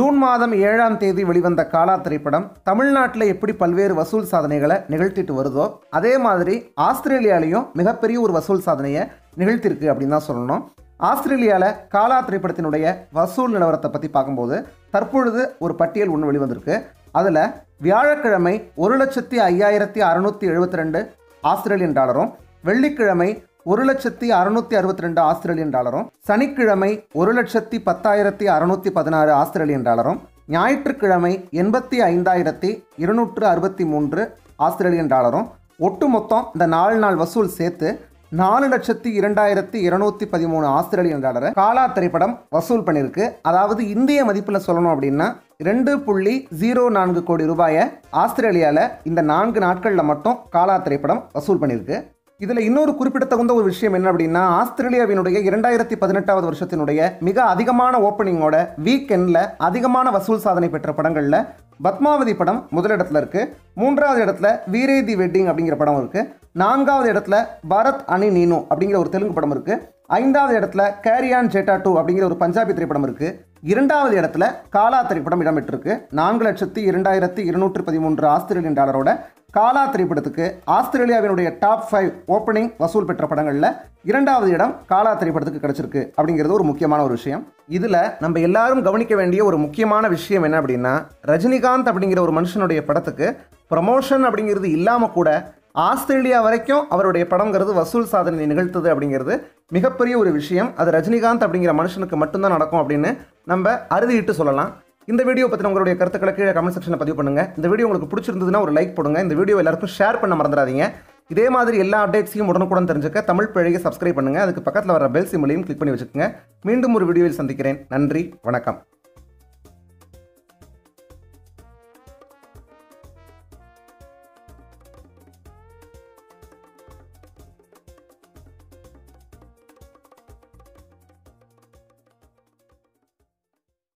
June மாதம் ஏழாம் தேதி வெளிவந்த காலா திரைப்படம் தமிழ்நாட்டில் எப்படி பல்வேறு வசூல் சாதனைகளை நிகழ்த்திட்டு வருதோ அதே மாதிரி ஆஸ்திரேலியாலையும் மிகப்பெரிய ஒரு வசூல் சாதனையை நிகழ்த்திருக்கு அப்படின்னு தான் சொல்லணும் ஆஸ்திரேலியாவில் காலா திரைப்படத்தினுடைய வசூல் நிலவரத்தை பற்றி பார்க்கும்போது தற்பொழுது ஒரு பட்டியல் ஒன்று வெளிவந்திருக்கு அதில் வியாழக்கிழமை ஒரு லட்சத்தி ஐயாயிரத்தி அறுநூற்றி எழுபத்தி ரெண்டு ஆஸ்திரேலியன் டாலரும் வெள்ளிக்கிழமை ஒரு லட்சத்தி அறுநூத்தி அறுபத்தி ரெண்டு ஆஸ்திரேலியன் டாலரும் சனிக்கிழமை ஒரு லட்சத்தி பத்தாயிரத்தி அறுநூத்தி பதினாறு ஆஸ்திரேலியன் டாலரும் ஞாயிற்றுக்கிழமை எண்பத்தி ஐந்தாயிரத்தி இருநூற்று அறுபத்தி மூன்று ஆஸ்திரேலியன் டாலரும் ஒட்டுமொத்தம் இந்த நாலு நாள் வசூல் சேர்த்து நாலு லட்சத்தி இரண்டாயிரத்தி இருநூத்தி பதிமூணு ஆஸ்திரேலியன் டாலரை காலா திரைப்படம் வசூல் பண்ணியிருக்கு அதாவது இந்திய மதிப்பில் சொல்லணும் அப்படின்னா ரெண்டு புள்ளி ஜீரோ நான்கு கோடி ரூபாயை ஆஸ்திரேலியாவில் இந்த நான்கு நாட்களில் மட்டும் காலா திரைப்படம் வசூல் பண்ணியிருக்கு இதில் இன்னொரு குறிப்பிடத்தகுந்த ஒரு விஷயம் என்ன அப்படின்னா ஆஸ்திரேலியாவினுடைய இரண்டாயிரத்தி பதினெட்டாவது வருஷத்தினுடைய மிக அதிகமான ஓப்பனிங்கோட வீக்கெண்டில் அதிகமான வசூல் சாதனை பெற்ற படங்களில் பத்மாவதி படம் முதலிடத்துல இருக்கு மூன்றாவது இடத்துல வீரே தி வெட்டிங் அப்படிங்கிற படம் இருக்கு நான்காவது இடத்துல பரத் அணி நீனு அப்படிங்கிற ஒரு தெலுங்கு படம் இருக்கு ஐந்தாவது இடத்துல கேரியான் ஜெட்டா டூ அப்படிங்கிற ஒரு பஞ்சாபி திரைப்படம் இருக்கு இரண்டாவது இடத்துல காலா திரைப்படம் இடம்பெற்றிருக்கு நான்கு லட்சத்தி இரண்டாயிரத்தி இருநூற்று பதிமூன்று ஆஸ்திரேலியன் டாலரோட காலா திரைப்படத்துக்கு ஆஸ்திரேலியாவினுடைய டாப் ஃபைவ் ஓப்பனிங் வசூல் பெற்ற படங்களில் இரண்டாவது இடம் காலா திரைப்படத்துக்கு கிடைச்சிருக்கு அப்படிங்கிறது ஒரு முக்கியமான ஒரு விஷயம் இதில் நம்ம எல்லாரும் கவனிக்க வேண்டிய ஒரு முக்கியமான விஷயம் என்ன அப்படின்னா ரஜினிகாந்த் அப்படிங்கிற ஒரு மனுஷனுடைய படத்துக்கு ப்ரமோஷன் அப்படிங்கிறது இல்லாமல் கூட ஆஸ்திரேலியா வரைக்கும் அவருடைய படங்கிறது வசூல் சாதனை நிகழ்த்துது அப்படிங்கிறது மிகப்பெரிய ஒரு விஷயம் அது ரஜினிகாந்த் அப்படிங்கிற மனுஷனுக்கு மட்டும்தான் நடக்கும் அப்படின்னு நம்ம அறுதிட்டு சொல்லலாம் இந்த வீடியோ பற்றின உங்களுடைய கருத்துக்களை கீழே கமெண்ட் செக்ஷனில் பதிவு பண்ணுங்க இந்த வீடியோ உங்களுக்கு பிடிச்சிருந்ததுன்னா ஒரு லைக் போடுங்க இந்த வீடியோ எல்லாருக்கும் ஷேர் பண்ண மறந்துடாதீங்க இதே மாதிரி எல்லா அப்டேட்ஸையும் உடனுக்குடன் தெரிஞ்சுக்க தமிழ் பிழையை சப்ஸ்கிரைப் பண்ணுங்க அதுக்கு பக்கத்தில் வர பெல் சிம்லையும் கிளிக் பண்ணி வச்சுக்கோங்க மீண்டும் ஒரு வீடியோவில் சந்திக்கிறேன் நன்றி வணக்கம்